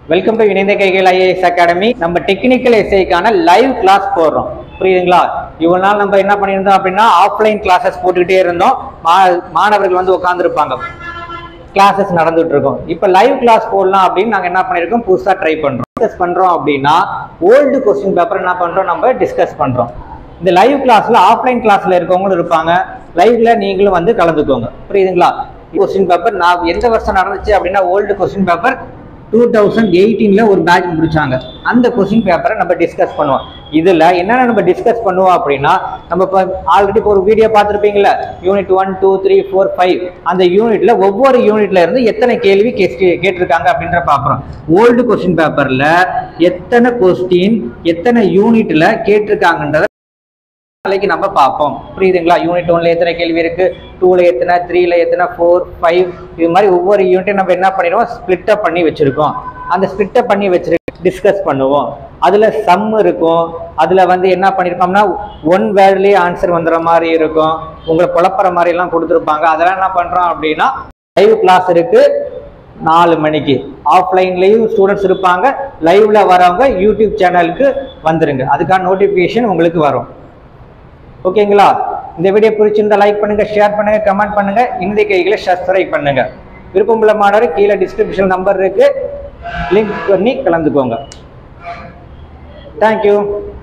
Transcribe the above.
welcome to இணைந்த கைகள் IAS academy நம்ம டெக்னிக்கல் எஸ்ஐக்கான லைவ் கிளாஸ் போடுறோம் புரியுதுங்களா இவ்வளவு நாள் நம்ம என்ன பண்ணியிருந்தோம் அப்படின்னா ஆஃப்லைன் கிளாஸஸ் போட்டுக்கிட்டே இருந்தோம் மா- மாணவர்கள் வந்து உட்காந்துருப்பாங்க கிளாஸஸ் நடந்துட்டு இருக்கும் இப்போ லைவ் கிளாஸ் போடலாம் அப்படின்னு நாங்கள் என்ன பண்ணியிருக்கோம் புதுசாக ட்ரை பண்ணுறோம் டிஸ்கஸ் பண்ணுறோம் அப்படின்னா ஓல்டு கொஸ்டின் பேப்பர் என்ன பண்ணுறோம் நம்ம டிஸ்கஸ் பண்ணுறோம் இந்த லைவ் கிளாஸில் ஆஃப்லைன் கிளாஸில் இருக்கவங்களும் இருப்பாங்க லைவ்ல நீங்களும் வந்து கலந்துக்கோங்க புரியுதுங்களா கொஸ்டின் பேப்பர் நான் எந்த வருஷம் நடந்துச்சு அப்படின்னா old question paper two thousand எயிட்டீனில் ஒரு பேட்ச் முடிச்சாங்க அந்த கொஸ்டின் பேப்பரை நம்ம டிஸ்கஸ் பண்ணுவோம் இதில் என்னென்ன நம்ம டிஸ்கஸ் பண்ணுவோம் அப்படின்னா நம்ம இப்போ ஆல்ரெடி இப்போ ஒரு வீடியோ பார்த்துருப்பீங்களா unit one two three four five அந்த யூனிட்ல ஒவ்வொரு யூனிட்ல இருந்து எத்தனை கேள்வி கேஸ்டி- கேட்டிருக்காங்க அப்படின்ற பார்க்குறோம் ஓல்டு கொஸ்டின் பேப்பரில் எத்தனை கொஸ்டின் எத்தனை யூனிட்ல கேட்டிருக்காங்கன்றத நாளைக்கு நம்ம பார்ப்போம் புரியுதுங்களா யூனிட் ஒன்ல எத்தனை கேள்வி இருக்கு டூல எத்தனை த்ரீல எத்தனை ஃபோர் ஃபைவ் இது மாதிரி ஒவ்வொரு யூனிட்டையும் நம்ம என்ன பண்ணிடுவோம் ஸ்பிளிட் அப் பண்ணி வச்சிருக்கோம் அந்த ஸ்பிளிட் அப் பண்ணி வச்சிரு டிஸ்கஸ் பண்ணுவோம் அதுல சம் இருக்கும் அதுல வந்து என்ன பண்ணிருப்போம்னா ஒன் வேர்ட்லயே ஆன்சர் வந்துற மாதிரி இருக்கும் உங்களை குழப்புற மாதிரி எல்லாம் கொடுத்துருப்பாங்க அதெல்லாம் என்ன பண்றோம் அப்படின்னா லைவ் கிளாஸ் இருக்கு நாலு மணிக்கு ஆஃப்லைன்லேயும் ஸ்டூடெண்ட்ஸ் இருப்பாங்க லைவ்ல வரவங்க யூடியூப் சேனலுக்கு வந்துருங்க அதுக்கான நோட்டிஃபிகேஷன் உங்களுக்கு வரும் ஓகேங்களா இந்த வீடியோ பிடிச்சிருந்தா லைக் பண்ணுங்க ஷேர் பண்ணுங்க கமெண்ட் பண்ணுங்க இந்த கைகளை சப்ஸ்கிரைப் பண்ணுங்க விருப்பமுள்ள மாணவர் கீழே டிஸ்கிரிப்ஷன் நம்பர் இருக்கு லிங்க் பண்ணி கலந்துக்கோங்க தேங்க்யூ